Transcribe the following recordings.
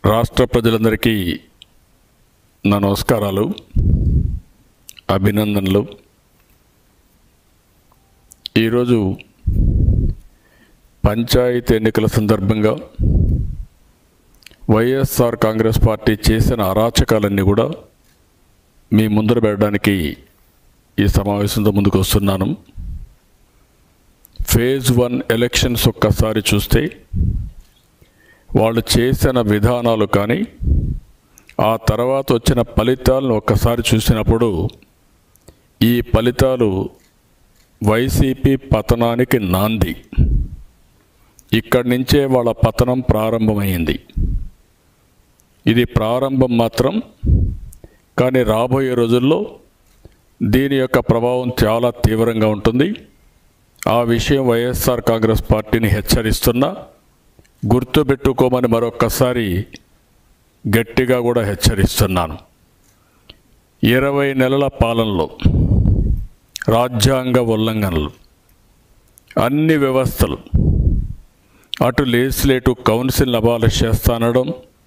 రాష్ట్ర ప్రజలందరికీ నా నమస్కారాలు అభినందనలు ఈరోజు పంచాయతీ ఎన్నికల సందర్భంగా వైఎస్ఆర్ కాంగ్రెస్ పార్టీ చేసిన అరాచకాలన్నీ కూడా మీ ముందర పెట్టడానికి ఈ సమావేశంతో ముందుకు వస్తున్నాను ఫేజ్ వన్ ఎలక్షన్స్ ఒక్కసారి చూస్తే వాళ్ళు చేసిన విధానాలు కానీ ఆ తర్వాత వచ్చిన ఫలితాలను ఒక్కసారి చూసినప్పుడు ఈ ఫలితాలు వైసీపీ పతనానికి నాంది ఇక్కడి నుంచే వాళ్ళ పతనం ప్రారంభమైంది ఇది ప్రారంభం మాత్రం కానీ రాబోయే రోజుల్లో దీని యొక్క ప్రభావం చాలా తీవ్రంగా ఉంటుంది ఆ విషయం వైఎస్ఆర్ కాంగ్రెస్ పార్టీని హెచ్చరిస్తున్నా గుర్తుపెట్టుకోమని మరొక్కసారి గట్టిగా కూడా హెచ్చరిస్తున్నాను ఇరవై నెలల పాలనలో రాజ్యాంగ ఉల్లంఘనలు అన్ని వ్యవస్థలు అటు లేజిస్లేటివ్ కౌన్సిల్ అబాలిష్ చేస్తానడం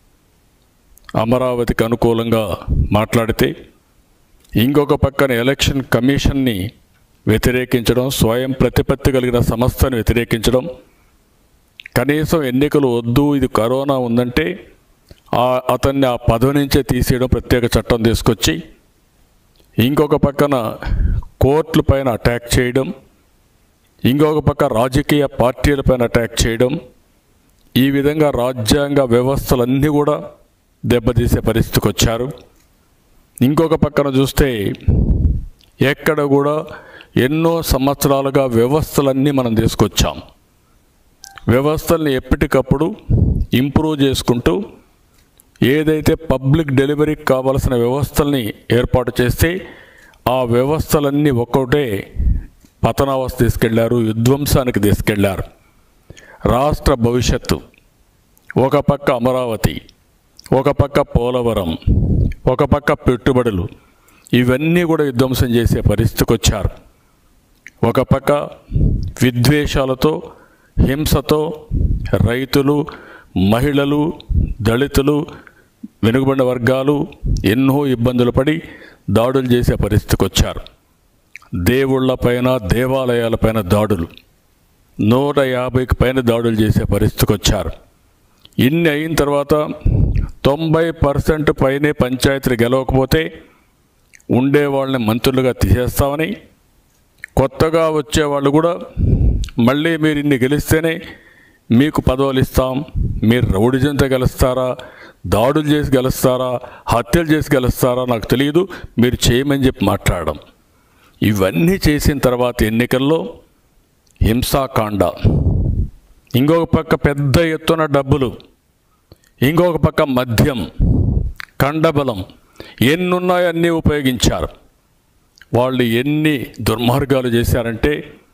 అమరావతికి అనుకూలంగా మాట్లాడితే ఇంకొక పక్కన ఎలక్షన్ కమిషన్ని వ్యతిరేకించడం స్వయం ప్రతిపత్తి కలిగిన సంస్థను వ్యతిరేకించడం కనీసం ఎన్నికలు వద్దు ఇది కరోనా ఉందంటే ఆ అతన్ని ఆ పదవి నుంచే తీసేయడం ప్రత్యేక చట్టం తీసుకొచ్చి ఇంకొక పక్కన కోర్టుల పైన అటాక్ చేయడం ఇంకొక పక్క రాజకీయ పార్టీలపైన అటాక్ చేయడం ఈ విధంగా రాజ్యాంగ వ్యవస్థలన్నీ కూడా దెబ్బతీసే పరిస్థితికి వచ్చారు ఇంకొక పక్కన చూస్తే ఎక్కడ కూడా ఎన్నో సంవత్సరాలుగా వ్యవస్థలన్నీ మనం తీసుకొచ్చాం వ్యవస్థల్ని ఎప్పటికప్పుడు ఇంప్రూవ్ చేసుకుంటూ ఏదైతే పబ్లిక్ డెలివరీకి కావాల్సిన వ్యవస్థల్ని ఏర్పాటు చేస్తే ఆ వ్యవస్థలన్నీ ఒక్కటే పతనావస్థ తీసుకెళ్లారు విధ్వంసానికి తీసుకెళ్లారు రాష్ట్ర భవిష్యత్తు ఒక పక్క అమరావతి ఒక పక్క పోలవరం ఒక పక్క పెట్టుబడులు ఇవన్నీ కూడా విధ్వంసం చేసే పరిస్థితికి వచ్చారు ఒక పక్క విద్వేషాలతో హింసతో రైతులు మహిళలు దళితులు వెనుకబడిన వర్గాలు ఎన్నో ఇబ్బందులు పడి దాడులు చేసే పరిస్థితికి వచ్చారు దేవుళ్లపైన దేవాలయాలపైన దాడులు నూట యాభైకి పైన దాడులు చేసే పరిస్థితికి వచ్చారు ఇన్ని అయిన తర్వాత తొంభై పర్సెంట్ పైనే పంచాయతీలు గెలవకపోతే ఉండే వాళ్ళని మంత్రులుగా తీసేస్తామని కొత్తగా వచ్చేవాళ్ళు కూడా మళ్ళీ మీరు ఇన్ని గెలిస్తేనే మీకు పదవులు ఇస్తాం మీరు రౌడిజంతో గెలుస్తారా దాడులు చేసి గెలుస్తారా హత్యలు చేసి గెలుస్తారా నాకు తెలియదు మీరు చేయమని చెప్పి మాట్లాడడం ఇవన్నీ చేసిన తర్వాత ఎన్నికల్లో హింసాకాండ ఇంకొక పక్క పెద్ద ఎత్తున డబ్బులు ఇంకొక పక్క మద్యం కండబలం ఎన్నున్నాయో అన్నీ ఉపయోగించారు వాళ్ళు ఎన్ని దుర్మార్గాలు చేశారంటే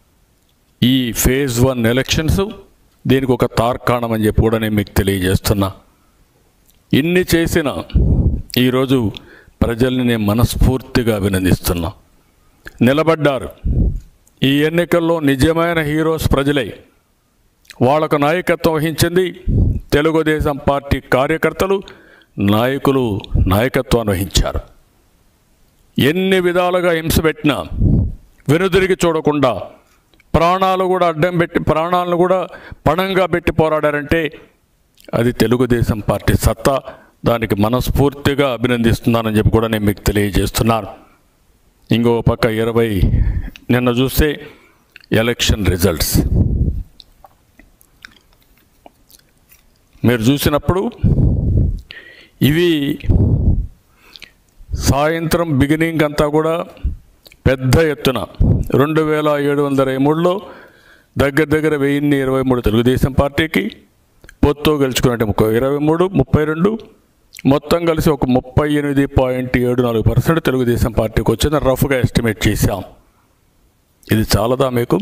ఈ ఫేజ్ వన్ ఎలక్షన్స్ దీనికి ఒక తార్కాణం అని చెప్పి కూడా నేను మీకు తెలియజేస్తున్నా ఇన్ని చేసిన ఈరోజు ప్రజల్ని నేను మనస్ఫూర్తిగా అభినందిస్తున్నా నిలబడ్డారు ఈ ఎన్నికల్లో నిజమైన హీరోస్ ప్రజలే వాళ్ళకు నాయకత్వం వహించింది తెలుగుదేశం పార్టీ కార్యకర్తలు నాయకులు నాయకత్వాన్ని వహించారు ఎన్ని విధాలుగా హింస పెట్టినా వెనుదిరిగి చూడకుండా ప్రాణాలు కూడా అడ్డం పెట్టి ప్రాణాలను కూడా పణంగా పెట్టి పోరాడారంటే అది తెలుగుదేశం పార్టీ సత్తా దానికి మనస్ఫూర్తిగా అభినందిస్తున్నానని చెప్పి కూడా నేను మీకు తెలియజేస్తున్నాను ఇంకో పక్క ఇరవై నిన్న చూస్తే ఎలక్షన్ రిజల్ట్స్ మీరు చూసినప్పుడు ఇవి సాయంత్రం బిగినింగ్ అంతా కూడా పెద్ద ఎత్తున రెండు వేల ఏడు వందల ఇరవై మూడులో దగ్గర దగ్గర వెయ్యిన్ని ఇరవై మూడు తెలుగుదేశం పార్టీకి పొత్తు గెలుచుకున్నట్టు ఒక ఇరవై మూడు ముప్పై రెండు మొత్తం కలిసి ఒక ముప్పై ఎనిమిది పాయింట్ ఏడు నాలుగు పర్సెంట్ తెలుగుదేశం పార్టీకి వచ్చిందని రఫ్గా ఎస్టిమేట్ చేశాం ఇది చాలదా మీకు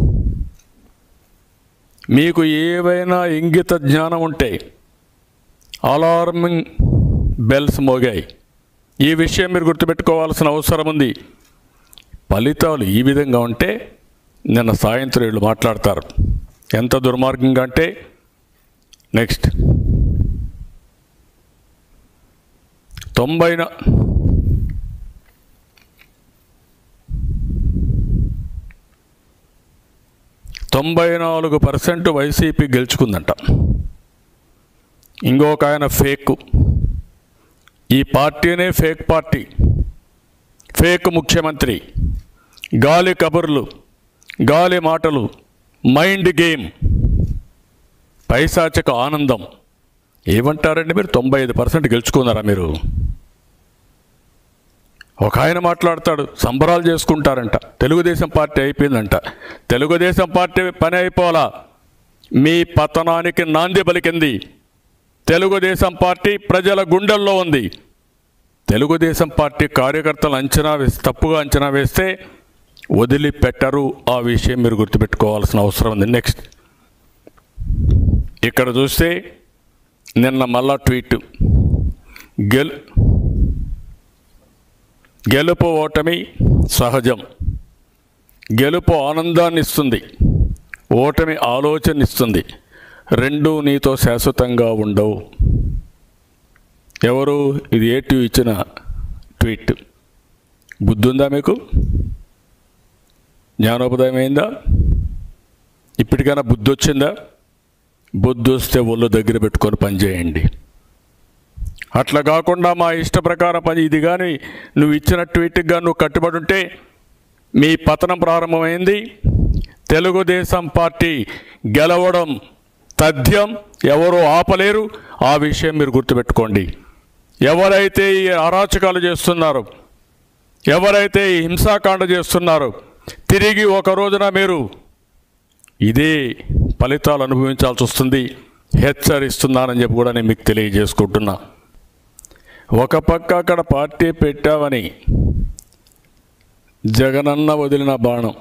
మీకు ఏవైనా ఇంగిత జ్ఞానం ఉంటే అలార్మింగ్ బెల్స్ మోగాయి ఈ విషయం మీరు గుర్తుపెట్టుకోవాల్సిన అవసరం ఉంది ఫలితాలు ఈ విధంగా ఉంటే నిన్న సాయంత్రం వీళ్ళు మాట్లాడతారు ఎంత దుర్మార్గంగా అంటే నెక్స్ట్ తొంభై నా- తొంభై నాలుగు పర్సెంట్ వైసీపీ గెలుచుకుందంట ఇంకొక ఆయన ఫేక్ ఈ పార్టీనే ఫేక్ పార్టీ ఫేక్ ముఖ్యమంత్రి గాలి కబుర్లు గాలి మాటలు మైండ్ గేమ్ పైశాచక ఆనందం ఏమంటారండి మీరు తొంభై ఐదు పర్సెంట్ గెలుచుకున్నారా మీరు ఒక ఆయన మాట్లాడతాడు సంబరాలు చేసుకుంటారంట తెలుగుదేశం పార్టీ అయిపోయిందంట తెలుగుదేశం పార్టీ పని అయిపోలా మీ పతనానికి నాంది పలికింది తెలుగుదేశం పార్టీ ప్రజల గుండెల్లో ఉంది తెలుగుదేశం పార్టీ కార్యకర్తలు అంచనా వేసి తప్పుగా అంచనా వేస్తే వదిలిపెట్టరు ఆ విషయం మీరు గుర్తుపెట్టుకోవాల్సిన అవసరం ఉంది నెక్స్ట్ ఇక్కడ చూస్తే నిన్న మళ్ళా ట్వీట్ గెల్ గెలుపు ఓటమి సహజం గెలుపు ఆనందాన్ని ఇస్తుంది ఓటమి ఆలోచన ఇస్తుంది రెండూ నీతో శాశ్వతంగా ఉండవు ఎవరు ఇది ఏటి ఇచ్చిన ట్వీట్ బుద్ధి ఉందా మీకు జ్ఞానోపదయం అయిందా ఇప్పటికైనా బుద్ధి వచ్చిందా బుద్ధి వస్తే ఒళ్ళు దగ్గర పెట్టుకొని పనిచేయండి అట్లా కాకుండా మా ఇష్ట ప్రకారం పని ఇది కానీ నువ్వు ఇచ్చిన ట్వీట్గా నువ్వు కట్టుబడి ఉంటే మీ పతనం ప్రారంభమైంది తెలుగుదేశం పార్టీ గెలవడం తథ్యం ఎవరు ఆపలేరు ఆ విషయం మీరు గుర్తుపెట్టుకోండి ఎవరైతే ఈ అరాచకాలు చేస్తున్నారో ఎవరైతే ఈ హింసాకాండ చేస్తున్నారో తిరిగి ఒక రోజున మీరు ఇదే ఫలితాలు అనుభవించాల్సి వస్తుంది హెచ్చరిస్తున్నానని చెప్పి కూడా నేను మీకు తెలియజేసుకుంటున్నా ఒక పక్క అక్కడ పార్టీ పెట్టావని జగనన్న వదిలిన బాణం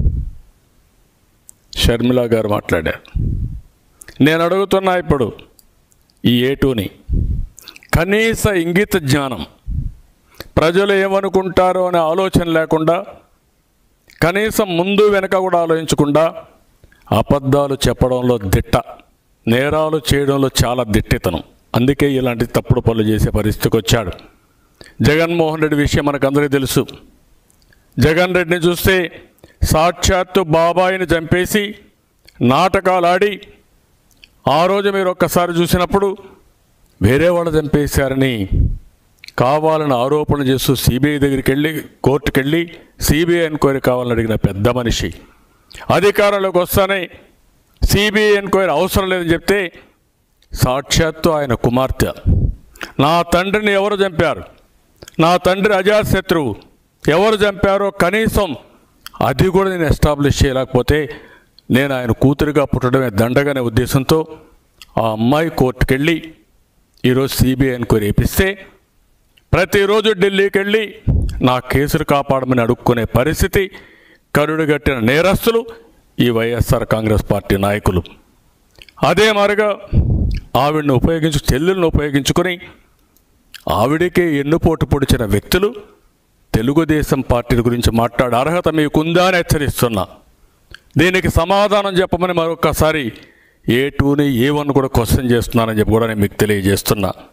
షర్మిల గారు మాట్లాడారు నేను అడుగుతున్నా ఇప్పుడు ఈ ఏటూని కనీస ఇంగిత జ్ఞానం ప్రజలు ఏమనుకుంటారో అనే ఆలోచన లేకుండా కనీసం ముందు వెనక కూడా ఆలోచించకుండా అబద్ధాలు చెప్పడంలో దిట్ట నేరాలు చేయడంలో చాలా దిట్టితనం అందుకే ఇలాంటి తప్పుడు పనులు చేసే పరిస్థితికి వచ్చాడు జగన్మోహన్ రెడ్డి విషయం మనకందరికీ తెలుసు జగన్ రెడ్డిని చూస్తే సాక్షాత్తు బాబాయిని చంపేసి నాటకాలు ఆడి ఆ రోజు మీరు ఒక్కసారి చూసినప్పుడు వేరే వాళ్ళు చంపేశారని కావాలని ఆరోపణ చేస్తూ సిబిఐ దగ్గరికి వెళ్ళి కోర్టుకు వెళ్ళి సిబిఐ ఎంక్వైరీ కావాలని అడిగిన పెద్ద మనిషి అధికారంలోకి వస్తానే సిబిఐ ఎంక్వైరీ అవసరం లేదని చెప్తే సాక్షాత్తు ఆయన కుమార్తె నా తండ్రిని ఎవరు చంపారు నా తండ్రి అజాశత్రువు ఎవరు చంపారో కనీసం అది కూడా నేను ఎస్టాబ్లిష్ చేయలేకపోతే నేను ఆయన కూతురుగా పుట్టడమే దండగనే ఉద్దేశంతో ఆ అమ్మాయి కోర్టుకెళ్ళి ఈరోజు సిబిఐ ఎంక్వైరీ వేపిస్తే ప్రతిరోజు ఢిల్లీకి వెళ్ళి నా కేసులు కాపాడమని అడుక్కునే పరిస్థితి కరుడుగట్టిన నేరస్తులు ఈ వైఎస్ఆర్ కాంగ్రెస్ పార్టీ నాయకులు అదే మరుగా ఆవిడని ఉపయోగించు చెల్లెలను ఉపయోగించుకొని ఆవిడకే ఎన్నుపోటు పొడిచిన వ్యక్తులు తెలుగుదేశం పార్టీ గురించి మాట్లాడే అర్హత మీకుందా అని హెచ్చరిస్తున్నా దీనికి సమాధానం చెప్పమని మరొకసారి ఏ టూని ఏ వన్ కూడా క్వశ్చన్ చేస్తున్నానని చెప్పి కూడా నేను మీకు తెలియజేస్తున్నా